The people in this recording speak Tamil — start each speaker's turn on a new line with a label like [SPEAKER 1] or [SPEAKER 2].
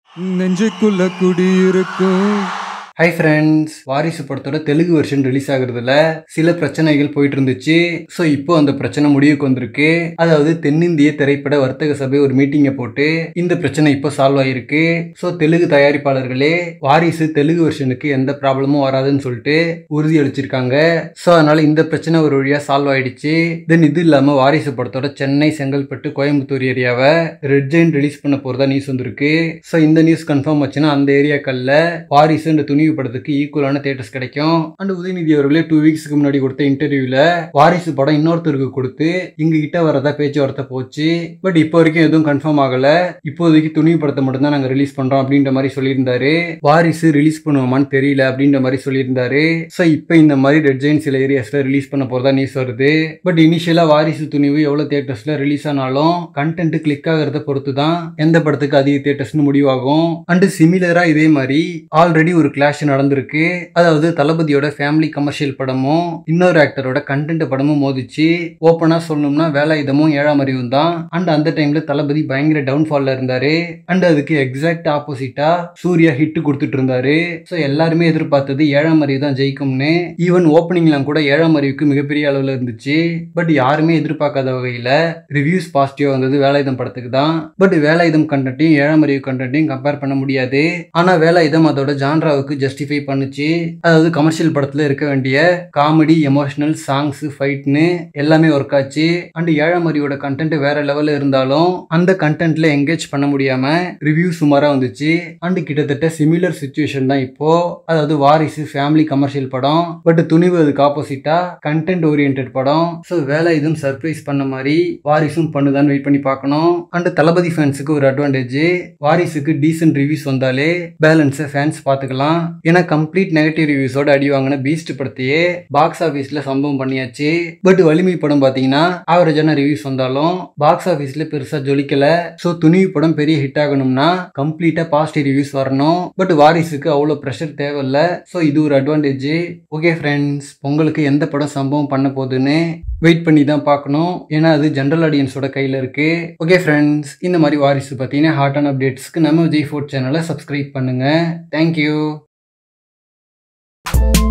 [SPEAKER 1] நெஞ்சுக்குள்ள குடியிருக்கும்
[SPEAKER 2] ஹை ஃப்ரெண்ட்ஸ் வாரிசு படத்தோட தெலுங்கு வெர்ஷன் ரிலீஸ் ஆகுறதுல சில பிரச்சனைகள் போயிட்டு இருந்துச்சு ஸோ இப்போ அந்த பிரச்சனை முடிவுக்கு வந்திருக்கு அதாவது தென்னிந்திய திரைப்பட வர்த்தக சபை ஒரு மீட்டிங்கை போட்டு இந்த பிரச்சனை இப்போ சால்வ் ஆயிருக்கு ஸோ தெலுங்கு தயாரிப்பாளர்களே வாரிசு தெலுங்கு வெர்ஷனுக்கு எந்த ப்ராப்ளமும் வராதுன்னு சொல்லிட்டு உறுதி அளிச்சிருக்காங்க ஸோ அதனால இந்த பிரச்சனை ஒரு வழியாக சால்வ் ஆயிடுச்சு தென் இது இல்லாமல் வாரிசு படத்தோட சென்னை செங்கல்பட்டு கோயம்புத்தூர் ஏரியாவை ரெட் ஜெயின் ரிலீஸ் பண்ண போகிறதா நியூஸ் வந்திருக்கு ஸோ இந்த நியூஸ் கன்ஃபார்ம் ஆச்சுன்னா அந்த ஏரியாக்களில் வாரிசு இந்த துணிவு படத்துக்கு ஈக்குவலான தேட்டர்ஸ் கிடைக்கும் அண்ட் உதயநிதி அவர்களே டூ வீக்ஸ்க்கு முன்னாடி கொடுத்த இன்டர்வியூல வாரிசு படம் இன்னொருத்தருக்கு கொடுத்து இங்க கிட்ட வரதா பேச்சுவார்த்தை போச்சு பட் இப்போ வரைக்கும் எதுவும் கன்ஃபார்ம் ஆகல இப்போதைக்கு துணிவு படத்தை மட்டும் தான் நாங்க ரிலீஸ் பண்றோம் அப்படின்ற மாதிரி சொல்லியிருந்தாரு வாரிசு ரிலீஸ் பண்ணுவோமான்னு தெரியல அப்படின்ற மாதிரி சொல்லியிருந்தாரு ஸோ இப்போ இந்த மாதிரி ரெட் ஜெயின் சில ஏரியாஸ்ல ரிலீஸ் பண்ண போறதா நியூஸ் வருது பட் இனிஷியலா வாரிசு துணிவு எவ்வளவு தேட்டர்ஸ்ல ரிலீஸ் ஆனாலும் கண்டென்ட் கிளிக் ஆகிறத பொறுத்து தான் எந்த படத்துக்கு அதிக தேட்டர்ஸ்னு முடிவாகும் அண்ட் சிமிலரா இதே மாதிரி ஆல்ரெடி ஒரு கிளாஷ் நடந்திருக்கு அதாவது தளபதியோட ஃபேமிலி கமர்ஷியல் படமும் இன்னொரு ஆக்டரோட கண்டென்ட் படமும் மோதிச்சு ஓப்பனா சொல்லணும்னா வேலாயுதமும் ஏழாம் அறிவும் தான் அண்ட் அந்த டைம்ல தளபதி பயங்கர டவுன்ஃபால்ல இருந்தாரு அண்ட் அதுக்கு எக்ஸாக்ட் ஆப்போசிட்டா சூர்யா ஹிட் கொடுத்துட்டு இருந்தாரு ஸோ எல்லாருமே எதிர்பார்த்தது ஏழாம் அறிவு தான் ஜெயிக்கும்னு ஈவன் ஓப்பனிங்லாம் கூட ஏழாம் அறிவுக்கு மிகப்பெரிய அளவில் இருந்துச்சு பட் யாருமே எதிர்பார்க்காத வகையில ரிவ்யூஸ் பாசிட்டிவா வந்தது வேலாயுதம் படத்துக்கு தான் பட் வேலாயுதம் கண்டென்ட்டையும் ஏழாம் அறிவு கண்டென்ட்டையும் கம்பேர் பண்ண முடியாது ஆனா வேலாயுதம் அதோட ஜான்ராவுக்கு ஜஸ்டிஃபை பண்ணுச்சு அதாவது கமர்ஷியல் படத்துல இருக்க வேண்டிய காமெடி எமோஷனல் சாங்ஸ் ஃபைட்னு எல்லாமே ஒர்க் ஆச்சு அண்ட் ஏழாம் அறிவோட கண்டென்ட் வேற லெவல்ல இருந்தாலும் அந்த கண்டென்ட்ல என்கேஜ் பண்ண முடியாம ரிவ்யூ சுமாரா வந்துச்சு அண்ட் கிட்டத்தட்ட சிமிலர் சுச்சுவேஷன் தான் இப்போ அதாவது வாரிசு ஃபேமிலி கமர்ஷியல் படம் பட் துணிவு அதுக்கு ஆப்போசிட்டா கண்டென்ட் ஓரியன்ட் படம் ஸோ வேலை இதுவும் சர்ப்ரைஸ் பண்ண மாதிரி வாரிசும் பண்ணுதான்னு வெயிட் பண்ணி பார்க்கணும் அண்ட் தளபதி ஃபேன்ஸுக்கு ஒரு அட்வான்டேஜ் வாரிசுக்கு டீசென்ட் ரிவ்யூஸ் வந்தாலே பேலன்ஸை ஃபேன்ஸ் பார்த்துக்கலாம் ஏன்னா கம்ப்ளீட் நெகட்டிவ் ரிவ்யூஸோட அடி வாங்கின பீஸ்ட் படத்தையே பாக்ஸ் ஆஃபீஸில் சம்பவம் பண்ணியாச்சு பட் வலிமை படம் பார்த்தீங்கன்னா ஆவரேஜான ரிவ்யூஸ் வந்தாலும் பாக்ஸ் ஆஃபீஸில் பெருசாக ஜொலிக்கல ஸோ துணிவு படம் பெரிய ஹிட் ஆகணும்னா கம்ப்ளீட்டாக பாசிட்டிவ் ரிவ்யூஸ் வரணும் பட் வாரிசுக்கு அவ்வளோ ப்ரெஷர் தேவையில்ல ஸோ இது ஒரு அட்வான்டேஜ் ஓகே ஃப்ரெண்ட்ஸ் உங்களுக்கு எந்த படம் சம்பவம் பண்ண போகுதுன்னு வெயிட் பண்ணி தான் பார்க்கணும் ஏன்னா அது ஜென்ரல் ஆடியன்ஸோட கையில் இருக்கு ஓகே ஃப்ரெண்ட்ஸ் இந்த மாதிரி வாரிசு பார்த்தீங்கன்னா ஹாட்டான அப்டேட்ஸ்க்கு நம்ம விஜய் ஃபோர்ட் சேனலை சப்ஸ்கிரைப் பண்ணுங்க தேங்க்யூ